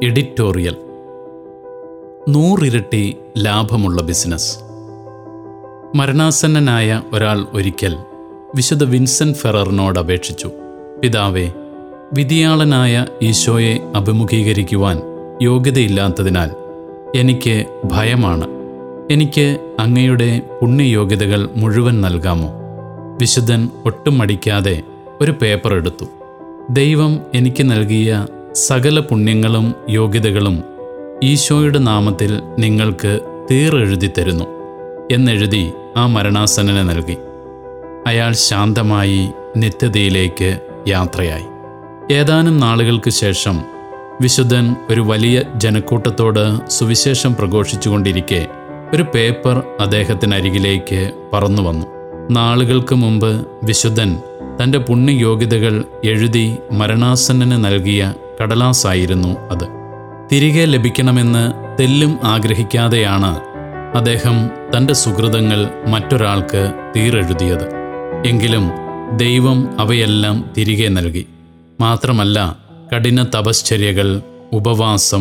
editorial നൂറിരട്ടി ലാഭമുള്ള business മരണാസന്നനായ ഒരാൾ ഒരിക്കൽ വിശുദ്ധ വിൻസെന്റ് ഫെററിനോട് അപേക്ഷിച്ചു പിതാവേ വിധിയാളനായ ഈശോയെ അഭിമുഖീകരിക്കുവാൻ യോഗ്യതയില്ലാത്തതിനാൽ എനിക്ക് ഭയമാണ് എനിക്ക് അങ്ങയുടെ പുണ്യയോഗ്യതകൾ മുഴുവൻ നൽകാമോ വിശുദ്ധൻ ഒട്ടും മടിക്കാതെ ഒരു പേപ്പർ എടുത്തു ദൈവം എനിക്ക് നൽകിയ സകല പുണ്യങ്ങളും യോഗ്യതകളും ഈശോയുടെ നാമത്തിൽ നിങ്ങൾക്ക് തീറെഴുതി തരുന്നു എന്നെഴുതി ആ മരണാസനന് നൽകി അയാൾ ശാന്തമായി നിത്യതയിലേക്ക് യാത്രയായി ഏതാനും നാളുകൾക്ക് ശേഷം വിശുദ്ധൻ ഒരു വലിയ ജനക്കൂട്ടത്തോട് സുവിശേഷം പ്രഘോഷിച്ചുകൊണ്ടിരിക്കെ ഒരു പേപ്പർ അദ്ദേഹത്തിനരികിലേക്ക് പറന്നു വന്നു നാളുകൾക്ക് മുമ്പ് വിശുദ്ധൻ തൻ്റെ പുണ്യയോഗ്യതകൾ എഴുതി മരണാസന്നന് നൽകിയ കടലാസായിരുന്നു അത് തിരികെ ലഭിക്കണമെന്ന് തെല്ലും ആഗ്രഹിക്കാതെയാണ് അദ്ദേഹം തൻ്റെ സുഹൃതങ്ങൾ മറ്റൊരാൾക്ക് തീരെഴുതിയത് എങ്കിലും ദൈവം അവയെല്ലാം തിരികെ നൽകി മാത്രമല്ല കഠിന തപശ്ചര്യകൾ ഉപവാസം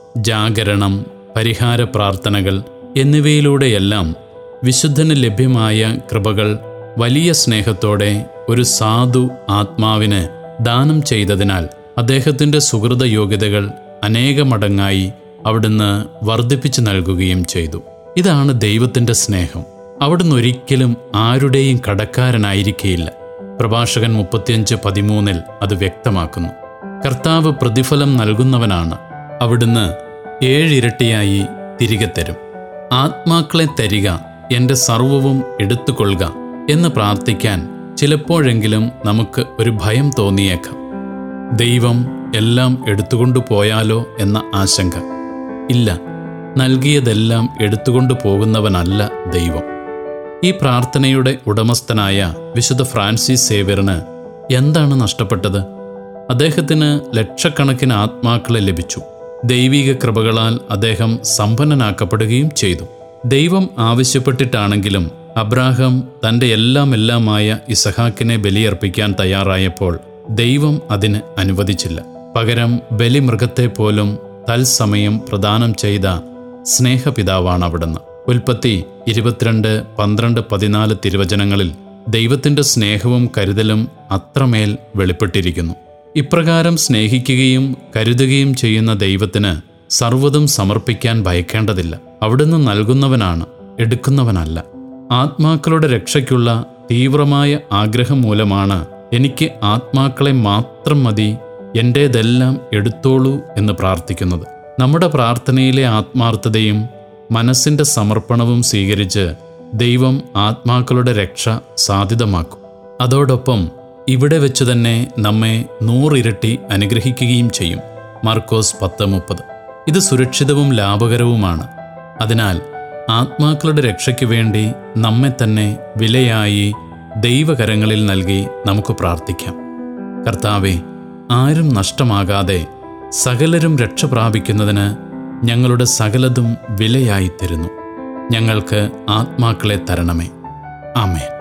ജാഗരണം പരിഹാര പ്രാർത്ഥനകൾ എന്നിവയിലൂടെയെല്ലാം വിശുദ്ധന് ലഭ്യമായ കൃപകൾ വലിയ സ്നേഹത്തോടെ ഒരു സാധു ആത്മാവിന് ദാനം ചെയ്തതിനാൽ അദ്ദേഹത്തിൻ്റെ സുഹൃത യോഗ്യതകൾ അനേകമടങ്ങായി അവിടുന്ന് വർദ്ധിപ്പിച്ചു നൽകുകയും ചെയ്തു ഇതാണ് ദൈവത്തിൻ്റെ സ്നേഹം അവിടുന്ന് ഒരിക്കലും ആരുടെയും കടക്കാരനായിരിക്കേയില്ല പ്രഭാഷകൻ മുപ്പത്തിയഞ്ച് പതിമൂന്നിൽ അത് വ്യക്തമാക്കുന്നു കർത്താവ് പ്രതിഫലം നൽകുന്നവനാണ് അവിടുന്ന് ഏഴിരട്ടിയായി തിരികെ തരും ആത്മാക്കളെ തരിക എൻ്റെ സർവവും എടുത്തുകൊള്ളുക എന്ന് പ്രാർത്ഥിക്കാൻ ചിലപ്പോഴെങ്കിലും നമുക്ക് ഒരു ഭയം തോന്നിയേക്കാം ദൈവം എല്ലാം എടുത്തുകൊണ്ടു പോയാലോ എന്ന ആശങ്ക ഇല്ല നൽകിയതെല്ലാം എടുത്തുകൊണ്ടു പോകുന്നവനല്ല ദൈവം ഈ പ്രാർത്ഥനയുടെ ഉടമസ്ഥനായ വിശുദ്ധ ഫ്രാൻസിസ് സേവ്യറിന് എന്താണ് നഷ്ടപ്പെട്ടത് അദ്ദേഹത്തിന് ലക്ഷക്കണക്കിന് ആത്മാക്കളെ ലഭിച്ചു ദൈവിക കൃപകളാൽ അദ്ദേഹം സമ്പന്നനാക്കപ്പെടുകയും ചെയ്തു ദൈവം ആവശ്യപ്പെട്ടിട്ടാണെങ്കിലും അബ്രാഹം തൻ്റെ എല്ലാം എല്ലാമായ ഇസഹാക്കിനെ ബലിയർപ്പിക്കാൻ തയ്യാറായപ്പോൾ ദൈവം അതിന് അനുവദിച്ചില്ല പകരം ബലിമൃഗത്തെ പോലും തത്സമയം പ്രദാനം ചെയ്ത സ്നേഹപിതാവാണ് അവിടുന്ന് ഉൽപ്പത്തി ഇരുപത്തിരണ്ട് പന്ത്രണ്ട് പതിനാല് തിരുവചനങ്ങളിൽ ദൈവത്തിൻ്റെ സ്നേഹവും കരുതലും അത്രമേൽ വെളിപ്പെട്ടിരിക്കുന്നു ഇപ്രകാരം സ്നേഹിക്കുകയും കരുതുകയും ചെയ്യുന്ന ദൈവത്തിന് സർവ്വതും സമർപ്പിക്കാൻ ഭയക്കേണ്ടതില്ല അവിടുന്ന് നൽകുന്നവനാണ് എടുക്കുന്നവനല്ല ആത്മാക്കളുടെ രക്ഷയ്ക്കുള്ള തീവ്രമായ ആഗ്രഹം മൂലമാണ് എനിക്ക് ആത്മാക്കളെ മാത്രം മതി എൻ്റേതെല്ലാം എടുത്തോളൂ എന്ന് പ്രാർത്ഥിക്കുന്നത് നമ്മുടെ പ്രാർത്ഥനയിലെ ആത്മാർത്ഥതയും മനസ്സിൻ്റെ സമർപ്പണവും സ്വീകരിച്ച് ദൈവം ആത്മാക്കളുടെ രക്ഷ സാധ്യതമാക്കും അതോടൊപ്പം ഇവിടെ വെച്ച് തന്നെ നമ്മെ നൂറിരട്ടി അനുഗ്രഹിക്കുകയും ചെയ്യും മാർക്കോസ് പത്ത് മുപ്പത് ഇത് സുരക്ഷിതവും ലാഭകരവുമാണ് അതിനാൽ ആത്മാക്കളുടെ രക്ഷയ്ക്ക് വേണ്ടി നമ്മെ തന്നെ വിലയായി ദൈവകരങ്ങളിൽ നൽകി നമുക്ക് പ്രാർത്ഥിക്കാം കർത്താവെ ആരും നഷ്ടമാകാതെ സകലരും രക്ഷ പ്രാപിക്കുന്നതിന് ഞങ്ങളുടെ സകലതും വിലയായി തരുന്നു ഞങ്ങൾക്ക് ആത്മാക്കളെ തരണമേ ആമേൻ